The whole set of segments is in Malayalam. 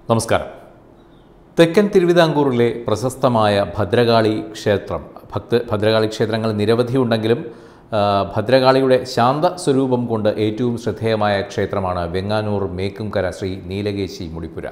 നമസ്കാരം തെക്കൻ തിരുവിതാംകൂറിലെ പ്രശസ്തമായ ഭദ്രകാളി ക്ഷേത്രം ഭക്ത ഭദ്രകാളി ക്ഷേത്രങ്ങൾ നിരവധിയുണ്ടെങ്കിലും ആ, ഭദ്രകാളിയുടെ ശാന്ത സ്വരൂപം കൊണ്ട് ഏറ്റവും ശ്രദ്ധേയമായ ക്ഷേത്രമാണ് വെങ്ങാനൂർ മേക്കുംകര ശ്രീ നീലകേശി മുടിപ്പുര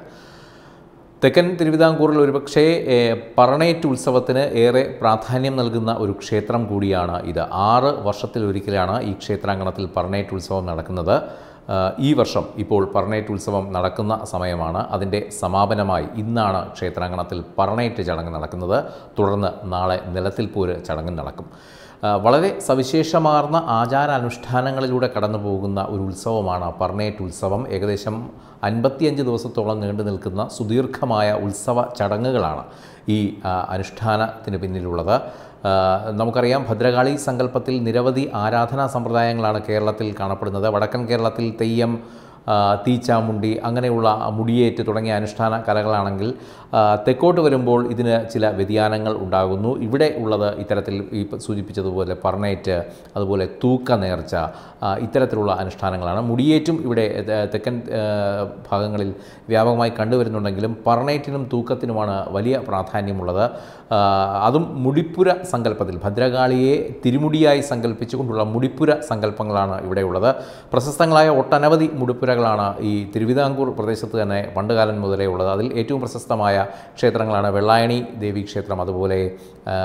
തെക്കൻ തിരുവിതാംകൂറിൽ ഒരുപക്ഷേ ഏ, പറണേറ്റ് ഉത്സവത്തിന് ഏറെ പ്രാധാന്യം നൽകുന്ന ഒരു ക്ഷേത്രം കൂടിയാണ് ഇത് ആറ് വർഷത്തിലൊരിക്കലാണ് ഈ ക്ഷേത്രാങ്കണത്തിൽ പറണേറ്റ് ഉത്സവം നടക്കുന്നത് ആ, ഈ വർഷം ഇപ്പോൾ പറണേറ്റ് ഉത്സവം നടക്കുന്ന സമയമാണ് അതിൻ്റെ സമാപനമായി ഇന്നാണ് ക്ഷേത്രാങ്കണത്തിൽ പറണേറ്റ് ചടങ്ങ് നടക്കുന്നത് തുടർന്ന് നാളെ നിലത്തിൽ പോര് ചടങ്ങ് നടക്കും ആ, വളരെ സവിശേഷമാർന്ന ആചാരാനുഷ്ഠാനങ്ങളിലൂടെ കടന്നു പോകുന്ന ഒരു ഉത്സവമാണ് പറണേറ്റ് ഉത്സവം ഏകദേശം അൻപത്തിയഞ്ച് ദിവസത്തോളം നീണ്ടു നിൽക്കുന്ന സുദീർഘമായ ഉത്സവ ചടങ്ങുകളാണ് ഈ ആ, അനുഷ്ഠാനത്തിന് പിന്നിലുള്ളത് ആ, നമുക്കറിയാം ഭദ്രകാളി സങ്കല്പത്തിൽ നിരവധി ആരാധനാ സമ്പ്രദായങ്ങളാണ് കേരളത്തിൽ കാണപ്പെടുന്നത് വടക്കൻ കേരളത്തിൽ തെയ്യം ആ, തീച്ചാമുണ്ടി അങ്ങനെയുള്ള മുടിയേറ്റ് തുടങ്ങിയ അനുഷ്ഠാന കലകളാണെങ്കിൽ ആ, തെക്കോട്ട് വരുമ്പോൾ ഇതിന് ചില വ്യതിയാനങ്ങൾ ഉണ്ടാകുന്നു ഇവിടെ ഉള്ളത് ഇത്തരത്തിൽ ഈ പ- സൂചിപ്പിച്ചതുപോലെ പറണേറ്റ് അതുപോലെ തൂക്ക നേർച്ച ആ, ഇത്തരത്തിലുള്ള അനുഷ്ഠാനങ്ങളാണ് മുടിയേറ്റും ഇവിടെ ഏ, തെക്കൻ ഏ, ഭാഗങ്ങളിൽ വ്യാപകമായി കണ്ടുവരുന്നുണ്ടെങ്കിലും പറണേറ്റിനും തൂക്കത്തിനുമാണ് വലിയ പ്രാധാന്യമുള്ളത് ആ, അതും മുടിപ്പുര സങ്കല്പത്തിൽ ഭദ്രകാളിയെ തിരുമുടിയായി സങ്കല്പിച്ചുകൊണ്ടുള്ള മുടിപ്പുര സങ്കല്പങ്ങളാണ് ഇവിടെയുള്ളത് പ്രശസ്തങ്ങളായ ഒട്ടനവധി മുടിപ്പുരകളാണ് ഈ തിരുവിതാംകൂർ പ്രദേശത്ത് തന്നെ പണ്ടുകാലം മുതലേ ഉള്ളത് അതിൽ ഏറ്റവും പ്രശസ്തമായ ക്ഷേത്രങ്ങളാണ് വെള്ളായണി ദേവി ക്ഷേത്രം അതുപോലെ ആ,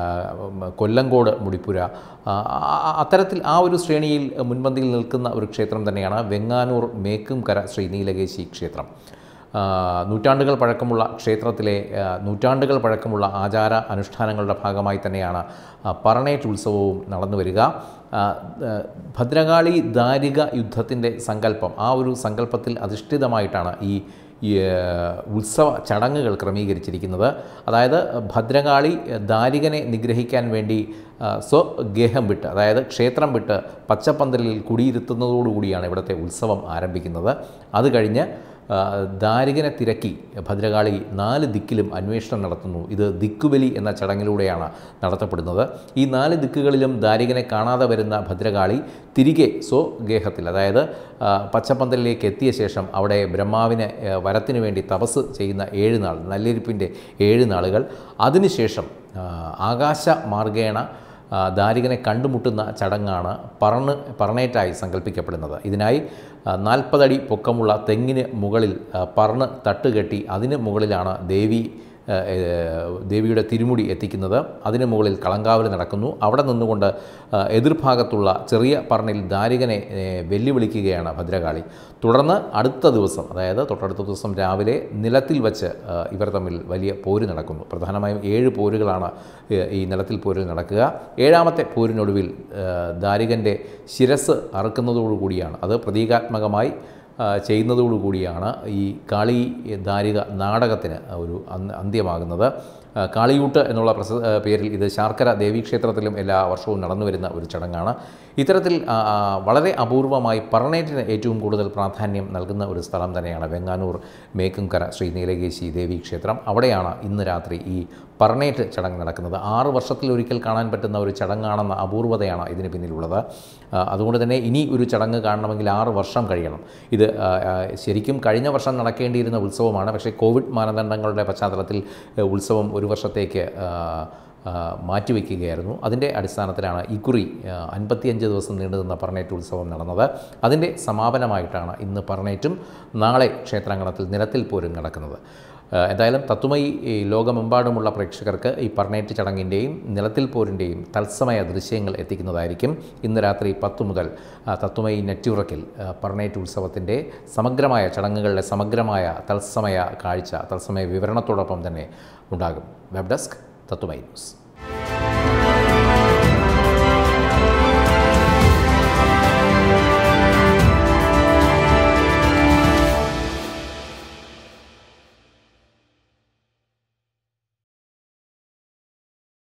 കൊല്ലങ്കോട് മുടിപ്പുര ആ, ആ- അത്തരത്തിൽ ആ ഒരു ശ്രേണിയിൽ മുൻപന്തിയിൽ നിൽക്കുന്ന ഒരു ക്ഷേത്രം തന്നെയാണ് വെങ്ങാനൂർ മേക്കുംകര ശ്രീ നീലകേശി ക്ഷേത്രം ആ, നൂറ്റാണ്ടുകൾ പഴക്കമുള്ള ക്ഷേത്രത്തിലെ ആ, നൂറ്റാണ്ടുകൾ പഴക്കമുള്ള ആചാര അനുഷ്ഠാനങ്ങളുടെ ഭാഗമായി തന്നെയാണ് ആ, പറണേറ്റ് ഉത്സവവും നടന്നു വരിക ആ, ആ, ഭദ്രകാളി ദാരിക യുദ്ധത്തിൻ്റെ സങ്കല്പം ആ ഒരു സങ്കല്പത്തിൽ അധിഷ്ഠിതമായിട്ടാണ് ഈ ഈ, ആ, ഉത്സവ ചടങ്ങുകൾ ക്രമീകരിച്ചിരിക്കുന്നത് അതായത് ഭദ്രകാളി ദാരികനെ നിഗ്രഹിക്കാൻ വേണ്ടി ആ, സ്വഗേഹം വിട്ട് അതായത് ക്ഷേത്രം വിട്ട് പച്ചപ്പന്തലിൽ കുടിയിരുത്തുന്നതോടുകൂടിയാണ് ഇവിടുത്തെ ഉത്സവം ആരംഭിക്കുന്നത് അത് കഴിഞ്ഞ് ആ, ദാരികനെ തിരക്കി ഭദ്രകാളി നാല് ദിക്കിലും അന്വേഷണം നടത്തുന്നു ഇത് ദിക്കുബലി എന്ന ചടങ്ങിലൂടെയാണ് നടത്തപ്പെടുന്നത് ഈ നാല് ദിക്കുകളിലും ദാരികനെ കാണാതെ വരുന്ന ഭദ്രകാളി തിരികെ സ്വഗേഹത്തിൽ അതായത് ആ, പച്ചപ്പന്തലിലേക്ക് എത്തിയ ശേഷം അവിടെ ബ്രഹ്മാവിന് ആ, വരത്തിനു വേണ്ടി തപസ് ചെയ്യുന്ന ഏഴ് നാൾ നല്ലിരിപ്പിൻ്റെ ഏഴ് നാളുകൾ അതിനുശേഷം ആ, ആകാശ മാർഗേണ ആ, ദാരികനെ കണ്ടുമുട്ടുന്ന ചടങ്ങാണ് പറണ് പറണേറ്റായി സങ്കല്പിക്കപ്പെടുന്നത് ഇതിനായി നാൽപ്പതടി പൊക്കമുള്ള തെങ്ങിന് മുകളിൽ ആ, പറണ് തട്ടുകെട്ടി അതിന് മുകളിലാണ് ദേവി ആ, ഏ, ദേവിയുടെ തിരുമുടി എത്തിക്കുന്നത് അതിന് മുകളിൽ കളങ്കാവൽ നടക്കുന്നു അവിടെ നിന്നുകൊണ്ട് ആ, എതിർഭാഗത്തുള്ള ചെറിയ പറണിൽ ദാരികനെ ഏ, വെല്ലുവിളിക്കുകയാണ് ഭദ്രകാളി തുടർന്ന് അടുത്ത ദിവസം അതായത് തൊട്ടടുത്ത ദിവസം രാവിലെ നിലത്തിൽ വച്ച് ആ, ഇവർ തമ്മിൽ വലിയ പോര് നടക്കുന്നു പ്രധാനമായും ഏഴ് പോരുകളാണ് ഏ, ഈ നിലത്തിൽ പോരിൽ നടക്കുക ഏഴാമത്തെ പോരിനൊടുവിൽ ആ, ദാരികൻ്റെ ശിരസ് അറുക്കുന്നതോടുകൂടിയാണ് അത് പ്രതീകാത്മകമായി ആ, ചെയ്യുന്നതോടുകൂടിയാണ് ഈ കാളി ദാരിക നാടകത്തിന് ഒരു അന്ത- അന്ത്യമാകുന്നത് ആ, കാളിയൂട്ട് എന്നുള്ള പ്രസ ആ, പേരിൽ ഇത് ശാർക്കര ദേവീക്ഷേത്രത്തിലും എല്ലാ വർഷവും നടന്നു വരുന്ന ഒരു ചടങ്ങാണ് ഇത്തരത്തിൽ ആ, ആ, വളരെ അപൂർവമായി പറണേറ്റിന് ഏറ്റവും കൂടുതൽ പ്രാധാന്യം നൽകുന്ന ഒരു സ്ഥലം തന്നെയാണ് വെങ്ങാനൂർ മേക്കുംകര ശ്രീ നീലകേശി ദേവീക്ഷേത്രം അവിടെയാണ് ഇന്ന് രാത്രി ഈ പറണേറ്റ് ചടങ്ങ് നടക്കുന്നത് ആറ് വർഷത്തിലൊരിക്കൽ കാണാൻ പറ്റുന്ന ഒരു ചടങ്ങാണെന്ന അപൂർവതയാണ് ഇതിന് പിന്നിലുള്ളത് ആ, അതുകൊണ്ട് തന്നെ ഇനി ഒരു ചടങ്ങ് കാണണമെങ്കിൽ ആറ് വർഷം കഴിയണം ഇത് ആ, ആ, ശരിക്കും കഴിഞ്ഞ വർഷം നടക്കേണ്ടിയിരുന്ന ഉത്സവമാണ് പക്ഷേ കോവിഡ് മാനദണ്ഡങ്ങളുടെ പശ്ചാത്തലത്തിൽ ഏ, ഉത്സവം ഒരു വർഷത്തേക്ക് ആ, ആ, മാറ്റിവെക്കുകയായിരുന്നു അതിൻ്റെ അടിസ്ഥാനത്തിലാണ് ഇക്കുറി ആ, അൻപത്തിയഞ്ച് ദിവസം നീണ്ടു നിന്ന പറണേറ്റ് ഉത്സവം നടന്നത് അതിൻ്റെ സമാപനമായിട്ടാണ് ഇന്ന് പറണേറ്റും നാളെ ക്ഷേത്രാങ്കണത്തിൽ നിലത്തിൽ പോരും നടക്കുന്നത് ആ, എന്തായാലും തത്വമയി ഈ ലോകമെമ്പാടുമുള്ള പ്രേക്ഷകർക്ക് ഈ പറണേറ്റ് ചടങ്ങിൻ്റെയും നിലത്തിൽ പോരിൻ്റെയും തത്സമയ ദൃശ്യങ്ങൾ എത്തിക്കുന്നതായിരിക്കും ഇന്ന് രാത്രി പത്ത് മുതൽ ആ, തത്വമയി നെറ്റ്വർക്കിൽ ആ, പറണേറ്റ് ഉത്സവത്തിൻ്റെ സമഗ്രമായ ചടങ്ങുകളുടെ സമഗ്രമായ തത്സമയ കാഴ്ച തത്സമയ വിവരണത്തോടൊപ്പം തന്നെ ഉണ്ടാകും വെബ് ഡെസ്ക് തത്വമൈ ന്യൂസ്